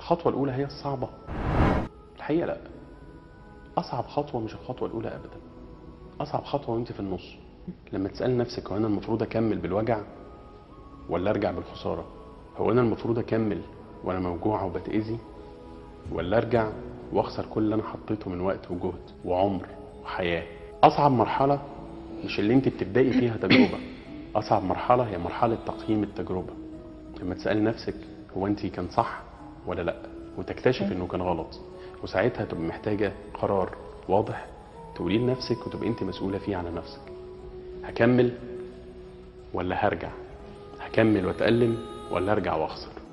الخطوه الاولى هي الصعبه الحقيقه لا اصعب خطوه مش الخطوه الاولى ابدا اصعب خطوه وانت في النص لما تسال نفسك هو انا المفروض اكمل بالوجع ولا ارجع بالخساره هو انا المفروض اكمل وانا موجوعه وبتاذي ولا ارجع واخسر كل اللي انا حطيته من وقت وجهد وعمر وحياه اصعب مرحله مش اللي انت بتبداي فيها تجربه اصعب مرحله هي مرحله تقييم التجربه لما تسالي نفسك هو انت كان صح ولا لا وتكتشف انه كان غلط وساعتها تبقى محتاجه قرار واضح تقوليه لنفسك وتبقى انت مسؤوله فيه على نفسك هكمل ولا هرجع هكمل واتالم ولا ارجع واخسر